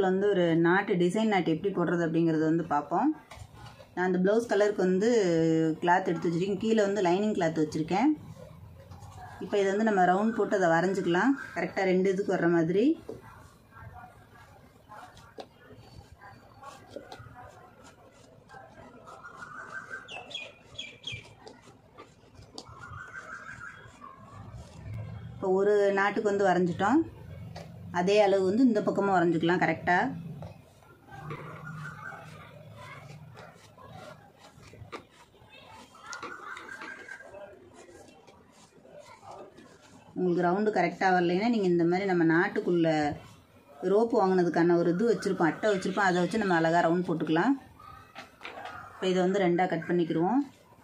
வீடியோவில் வந்து ஒரு நாட்டு டிசைன் நாட்டு எப்படி போடுறது அப்படிங்கிறது வந்து பார்ப்போம் நான் அந்த ப்ளவுஸ் கலருக்கு வந்து கிளாத் எடுத்து வச்சுருக்கேன் கீழே வந்து லைனிங் கிளாத் வச்சுருக்கேன் இப்போ இதை வந்து நம்ம ரவுண்ட் போட்டு அதை வரைஞ்சிக்கலாம் கரெக்டாக ரெண்டு இதுக்கு வர்ற மாதிரி இப்போ ஒரு நாட்டுக்கு வந்து வரைஞ்சிட்டோம் அதே அளவு வந்து இந்த பக்கமும் வரைஞ்சிக்கலாம் கரெக்டாக உங்களுக்கு ரவுண்டு கரெக்டாக வரலைன்னா நீங்கள் இந்த மாதிரி நம்ம நாட்டுக்குள்ளே ரோப்பு வாங்கினதுக்கான ஒரு இது வச்சுருப்போம் அட்டை வச்சுருப்போம் அதை வச்சு நம்ம அழகாக ரவுண்ட் போட்டுக்கலாம் இப்போ இதை வந்து ரெண்டாக கட் பண்ணிக்கிடுவோம்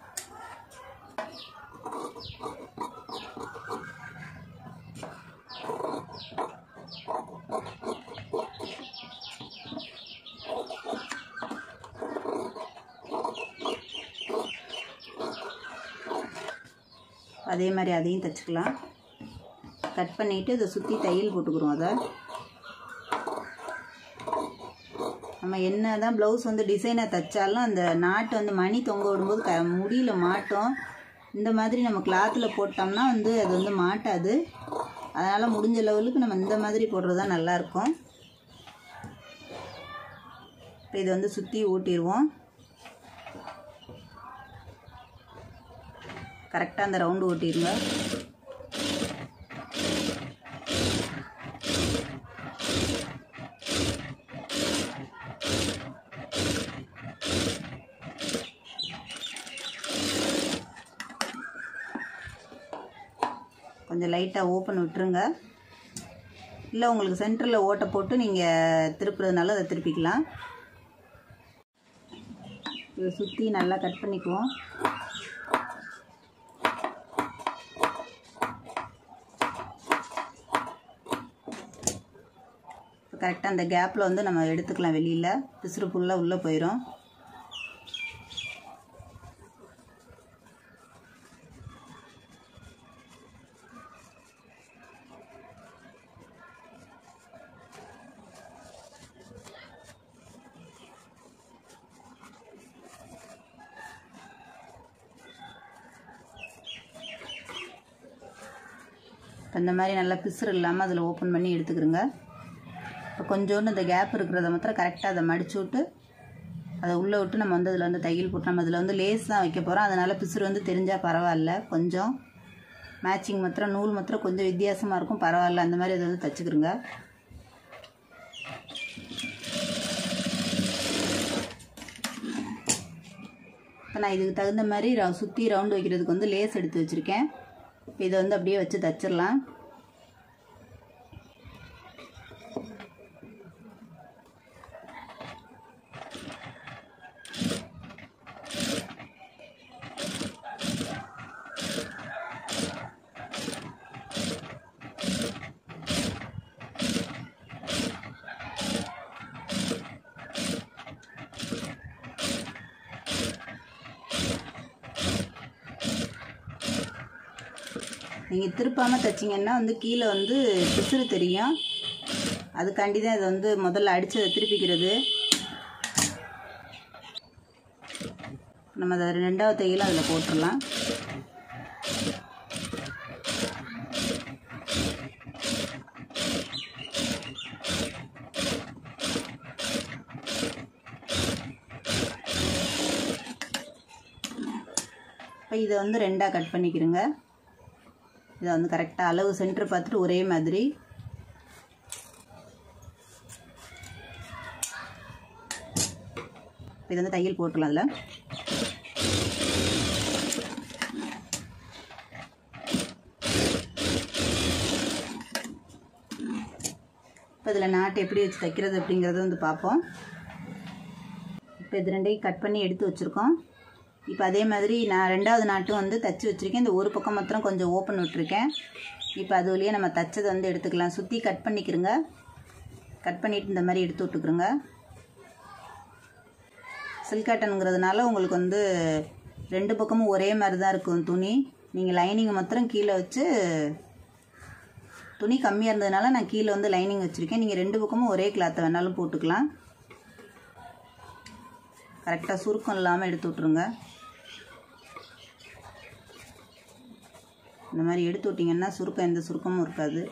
அதே மாதிரி அதையும் தைச்சிக்கலாம் கட் பண்ணிவிட்டு இதை சுற்றி தையல் போட்டுக்கிறோம் அதை நம்ம என்ன தான் ப்ளவுஸ் வந்து டிசைனை தைச்சாலும் அந்த நாட்டு வந்து மணி தொங்க விடும்போது க முடியல மாட்டோம் இந்த மாதிரி நம்ம கிளாத்தில் போட்டோம்னா வந்து அது வந்து மாட்டாது அதனால் முடிஞ்ச லெவலுக்கு நம்ம இந்த மாதிரி போடுறது தான் நல்லாயிருக்கும் இப்போ இதை வந்து சுற்றி ஊட்டிடுவோம் கரெக்டாக அந்த ரவுண்டு ஓட்டிடுங்க கொஞ்சம் லைட்டாக ஓப்பன் விட்டுருங்க இல்லை உங்களுக்கு சென்டரில் ஓட்டை போட்டு நீங்கள் திருப்புறதுனால அதை திருப்பிக்கலாம் இதை சுற்றி நல்லா கட் பண்ணிக்குவோம் கரெக்டாக அந்த கேப்பில் வந்து நம்ம எடுத்துக்கலாம் வெளியில் பிசுறு ஃபுல்லாக உள்ளே போயிடும் இந்த மாதிரி நல்லா பிசுறு இல்லாமல் அதில் ஓப்பன் பண்ணி எடுத்துக்கிறோங்க இப்போ கொஞ்சோண்டு இந்த கேப் இருக்கிறத மாத்திரம் கரெக்டாக அதை மடிச்சு விட்டு அதை உள்ளே விட்டு நம்ம வந்து அதில் வந்து தையல் போட்டு நம்ம அதில் வந்து லேஸ் தான் வைக்க போகிறோம் அதனால் பிசுறு வந்து தெரிஞ்சால் பரவாயில்ல கொஞ்சம் மேட்சிங் மாத்திரம் நூல் மாத்திரம் கொஞ்சம் வித்தியாசமாக இருக்கும் பரவாயில்ல அந்த மாதிரி அதை வந்து தைச்சிக்கிறோங்க இப்போ நான் இதுக்கு தகுந்த மாதிரி ர சுற்றி ரவுண்டு வைக்கிறதுக்கு வந்து லேஸ் எடுத்து வச்சுருக்கேன் இப்போ இதை வந்து அப்படியே வச்சு தச்சிடலாம் நீங்கள் திருப்பாமல் தைச்சிங்கன்னா வந்து கீழே வந்து பிசுறு தெரியும் அதுக்காண்டி தான் இதை வந்து முதல்ல அடித்து அதை திருப்பிக்கிறது நம்ம அதை ரெண்டாவது தையலும் அதில் போட்டுடலாம் இப்போ இதை வந்து ரெண்டாக கட் பண்ணிக்கிறோங்க இதை வந்து கரெக்டாக அளவு சென்டர் பார்த்துட்டு ஒரே மாதிரி இதை வந்து தையல் போட்டுடலாம் அதில் இப்போ இதில் நாட்டை எப்படி வச்சு தைக்கிறது அப்படிங்கிறத வந்து பார்ப்போம் இப்போ இது ரெண்டையும் கட் பண்ணி எடுத்து வச்சுருக்கோம் இப்போ அதே மாதிரி நான் ரெண்டாவது நாட்டும் வந்து தச்சு வச்சுருக்கேன் இந்த ஒரு பக்கம் மாத்திரம் கொஞ்சம் ஓப்பன் விட்டுருக்கேன் இப்போ அது வழியாக நம்ம தச்சதை வந்து எடுத்துக்கலாம் சுற்றி கட் பண்ணிக்கிறோங்க கட் பண்ணிவிட்டு இந்த மாதிரி எடுத்து விட்டுக்குறோங்க சில்க் காட்டனுங்கிறதுனால உங்களுக்கு வந்து ரெண்டு பக்கமும் ஒரே மாதிரி தான் இருக்கும் துணி நீங்கள் லைனிங் மாத்திரம் கீழே வச்சு துணி கம்மியாக இருந்ததுனால நான் கீழே வந்து லைனிங் வச்சுருக்கேன் நீங்கள் ரெண்டு பக்கமும் ஒரே கிளாத்தை வேணாலும் போட்டுக்கலாம் கரெக்டாக சுருக்கம் இல்லாமல் எடுத்து விட்ருங்க இந்த மாதிரி எடுத்து விட்டிங்கன்னா சுருக்கம் எந்த சுருக்கமும் இருக்காது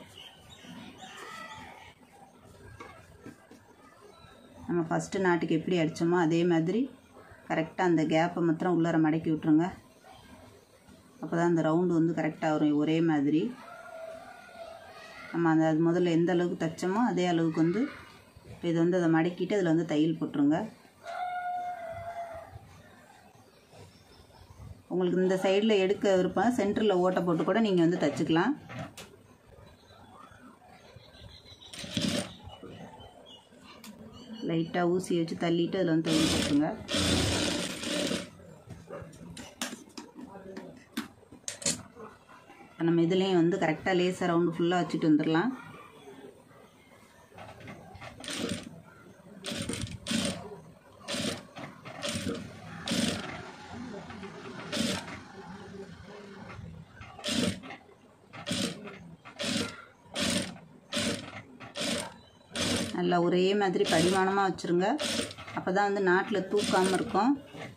நம்ம ஃபஸ்ட்டு நாட்டுக்கு எப்படி அடித்தோமோ அதே மாதிரி கரெக்டாக அந்த கேப்பை மாத்திரம் உள்ளார மடக்கி விட்ருங்க அப்போ தான் அந்த ரவுண்டு வந்து கரெக்டாக வரும் ஒரே மாதிரி நம்ம அந்த அது முதல்ல எந்த அளவுக்கு தைச்சோமோ அதே அளவுக்கு வந்து இப்போ இது வந்து அதை மடக்கிட்டு அதில் வந்து தையல் போட்டுருங்க உங்களுக்கு இந்த சைடில் எடுக்க விருப்பம் சென்டரில் ஓட்டை போட்டு கூட நீங்கள் வந்து தைச்சிக்கலாம் லைட்டாக ஊசியை வச்சு தள்ளிட்டு அதில் வந்து தையல் போட்டுருங்க நம்ம இதுலேயும் வந்து கரெக்டாக லேசாக ரவுண்டு ஃபுல்லாக வச்சுட்டு வந்துடலாம் நல்லா ஒரே மாதிரி படிமானமாக வச்சுருங்க அப்போ தான் வந்து நாட்டில் தூக்காமல் இருக்கும்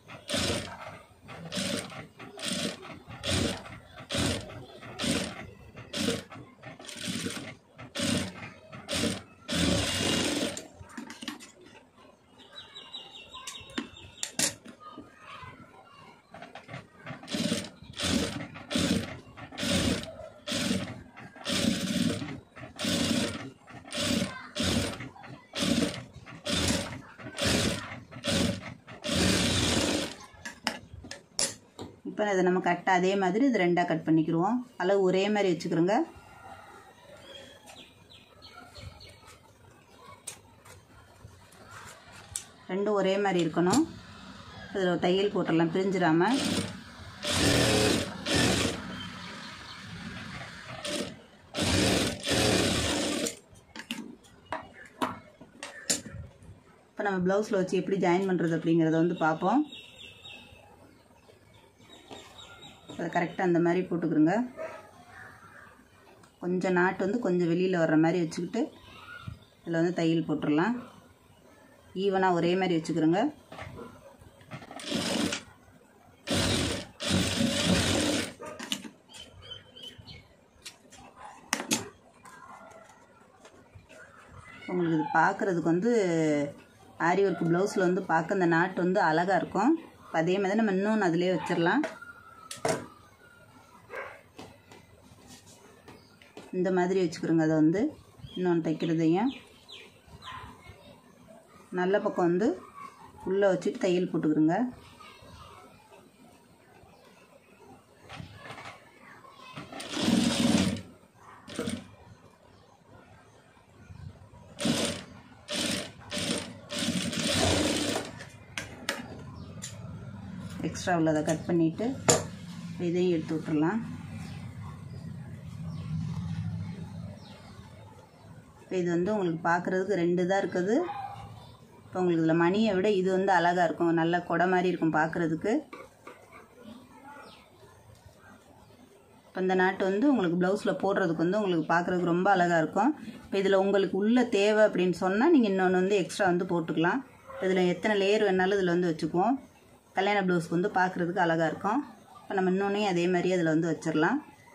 இப்போ இதை நம்ம கரெக்டாக அதே மாதிரி இது ரெண்டாக கட் பண்ணிக்கிடுவோம் அளவு ஒரே மாதிரி வச்சுக்கிறோங்க ரெண்டும் ஒரே மாதிரி இருக்கணும் இதில் தையல் போட்டுடலாம் பிரிஞ்சிடாமல் இப்போ நம்ம ப்ளவுஸில் வச்சு எப்படி ஜாயின் பண்ணுறது அப்படிங்கிறத வந்து பார்ப்போம் அதை கரெக்டாக அந்த மாதிரி போட்டுக்கிறோங்க கொஞ்சம் நாட்டு வந்து கொஞ்சம் வெளியில் வர்ற மாதிரி வச்சுக்கிட்டு இதில் வந்து தையல் போட்டுடலாம் ஈவனாக ஒரே மாதிரி வச்சுக்கிறோங்க உங்களுக்கு இது பார்க்குறதுக்கு வந்து ஆரி ஒர்க் ப்ளவுஸில் வந்து பார்க்க அந்த நாட்டு வந்து அழகாக இருக்கும் இப்போ அதே மாதிரி நம்ம இன்னொன்று அதிலே வச்சிடலாம் இந்த மாதிரி வச்சுக்கிறோங்க அதை வந்து இன்னொன்று தைக்கிறதையும் நல்ல பக்கம் வந்து உள்ளே வச்சுட்டு தையல் போட்டுக்கிறோங்க எக்ஸ்ட்ரா உள்ளதை கட் பண்ணிவிட்டு இதையும் எடுத்து விட்டுறலாம் இப்போ இது வந்து உங்களுக்கு பார்க்குறதுக்கு ரெண்டு தான் இருக்குது இப்போ உங்களுக்கு இதில் மணியை விட இது வந்து அழகாக இருக்கும் நல்ல கொடை மாதிரி இருக்கும் பார்க்குறதுக்கு இப்போ இந்த நாட்டு வந்து உங்களுக்கு ப்ளவுஸில் போடுறதுக்கு வந்து உங்களுக்கு பார்க்குறதுக்கு ரொம்ப அழகாக இருக்கும் இப்போ இதில் உங்களுக்கு உள்ள தேவை அப்படின்னு சொன்னால் நீங்கள் இன்னொன்று வந்து எக்ஸ்ட்ரா வந்து போட்டுக்கலாம் இதில் எத்தனை லேயர் வேணாலும் இதில் வந்து வச்சுக்குவோம் கல்யாண ப்ளவுஸ்க்கு வந்து பார்க்குறதுக்கு அழகாக இருக்கும் இப்போ நம்ம இன்னொன்றையும் அதே மாதிரி அதில் வந்து வச்சிடலாம்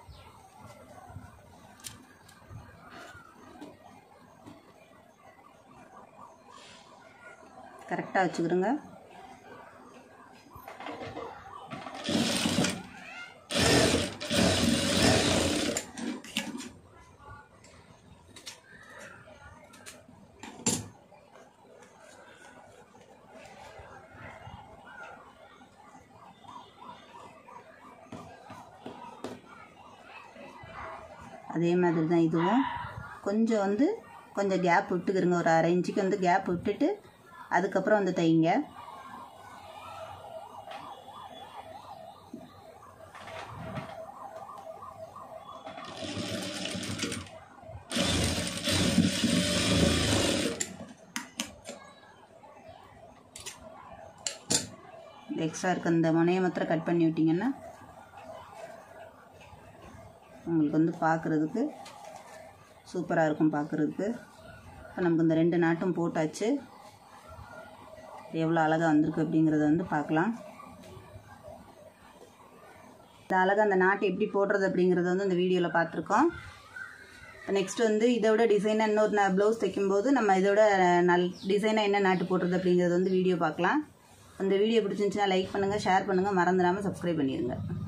கரெக்டாக வச்சுக்கிறோங்க அதே மாதிரி தான் இதுவும் கொஞ்சம் வந்து கொஞ்சம் கேப் விட்டுக்கிறங்க ஒரு அரை இன்ச்சுக்கு வந்து கேப் விட்டுட்டு அதுக்கப்புறம் வந்து தைங்க எக்ஸ்ட்ரா இருக்க இந்த முனையை மாத்திரம் கட் பண்ணி விட்டிங்கன்னா உங்களுக்கு வந்து பார்க்குறதுக்கு சூப்பராக இருக்கும் பார்க்குறதுக்கு இப்போ நமக்கு இந்த ரெண்டு நாட்டும் போட்டாச்சு எவ்வளோ அழகாக வந்திருக்கு அப்படிங்கிறத வந்து பார்க்கலாம் இந்த அழகாக அந்த நாட்டை எப்படி போடுறது அப்படிங்கிறத வந்து இந்த வீடியோவில் பார்த்துருக்கோம் நெக்ஸ்ட் வந்து இதை விட டிசைனாக இன்னொரு நான் ப்ளவுஸ் தைக்கும்போது நம்ம இதோட நல் டிசைனாக என்ன நாட்டு போடுறது அப்படிங்கிறத வந்து வீடியோ பார்க்கலாம் அந்த வீடியோ பிடிச்சிருந்துச்சுன்னா லைக் பண்ணுங்கள் ஷேர் பண்ணுங்கள் மறந்துடாமல் சப்ஸ்கிரைப் பண்ணிடுங்க